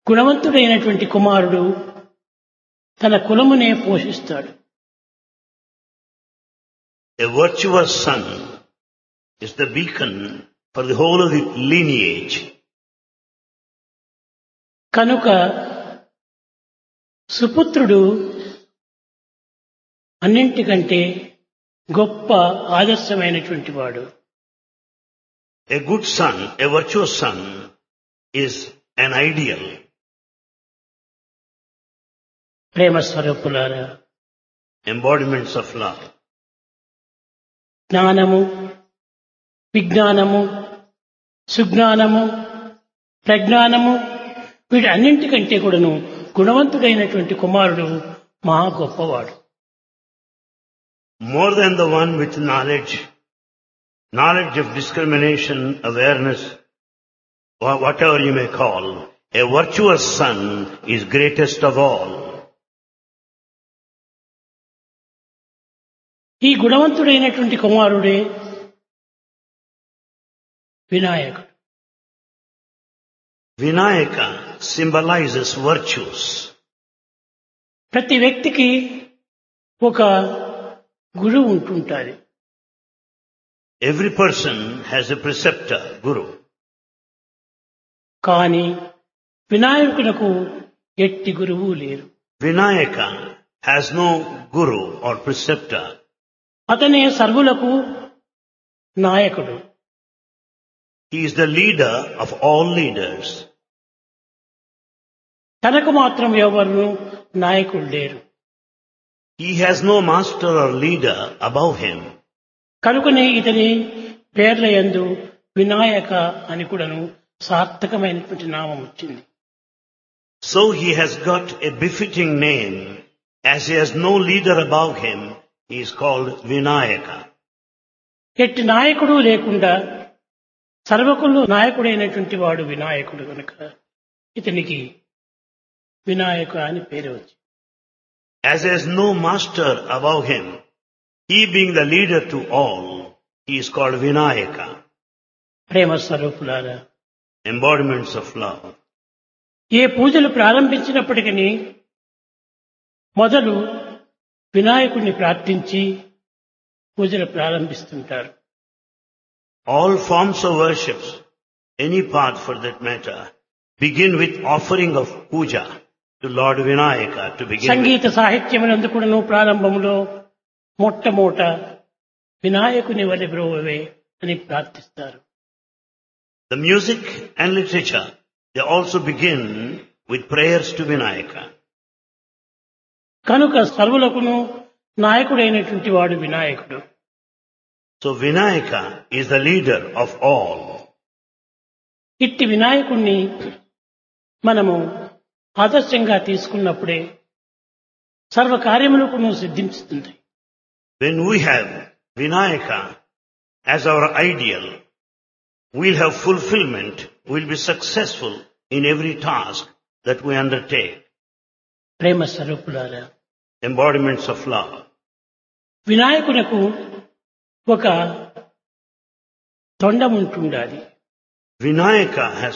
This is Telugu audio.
గుణవంతుడైనటువంటి కుమారుడు తన కులమునే పోషిస్తాడు A virtuous son is the beacon for the whole of the lineage. కనుక సుపుత్రుడు అన్నింటికంటే గొప్ప ఆదర్శమైనటువంటి వాడు A good son, a virtuous son, is an ideal. ప్రేమ స్వరూపులారా embodiments of love. జ్ఞానము విజ్ఞానము సుజ్ఞానము ప్రజ్ఞానము వీటి అన్నింటికంటే కూడాను గుణవంతుడైనటువంటి కుమారుడు మహా గొప్పవాడు More than the one with knowledge, knowledge of discrimination, awareness, or whatever you may call, a virtuous son is greatest of all. ఈ గుణవంతుడైనటువంటి కుమారుడే వినాయకుడు Vinayaka symbolizes virtues. ప్రతి వ్యక్తికి ఒక గురువు ఉంటుంటారు Every person has a preceptor, guru. కానీ వినాయకునకు ఎట్టి గురువు లేరు Vinayaka has no guru or preceptor. అతనే సర్వులకు నాయకుడు He is the leader of all leaders. తనకు మాత్రం ఎవరు నాయకుడు లేరు He has no master or leader above him. కనుకనే ఇతని పేర్ల యందు వినాయక అని కూడాను సార్థకమైనటువంటి నామం వచ్చింది So he has got a befitting name. As he has no leader above him, he is called Vinayaka. ఎట్టి నాయకుడు లేకుండా సర్వకులు నాయకుడైనటువంటి వాడు వినాయకుడు కనుక ఇతనికి వినాయక అని పేరు వచ్చింది As he has no master above him, he being the leader to all, he is called Vinayaka, ప్రేమ స్వరూపులారా embodiments of love. ఏ పూజలు ప్రారంభించినప్పటికీ మొదలు వినాయకుడిని ప్రార్థించి పూజలు ప్రారంభిస్తుంటారు All forms of worships, any path for that matter, begin with offering of puja to Lord Vinayaka to begin with. సంగీత సాహిత్యమునందు కూడాను ప్రారంభంలో మొట్టమొదట వినాయకుని వలె బ్రోవే అని ప్రార్థిస్తారు The music and literature, they also begin with prayers to Vinayaka. కనుక సర్వులకును నాయకుడైనటువంటి వాడు వినాయకుడు So Vinayaka is the leader of all. ఇట్టి వినాయకుణ్ణి మనము ఆదర్శంగా తీసుకున్నప్పుడే సర్వ కార్యములకును సిద్ధించుతుంది When we have Vinayaka as our ideal, we'll have fulfillment, we'll be successful in every task that we undertake. ప్రేమ స్వరూపులారా Embodiments of love. వినాయకునకు ఒక తొండం ఉంటుండాలి Vinayaka has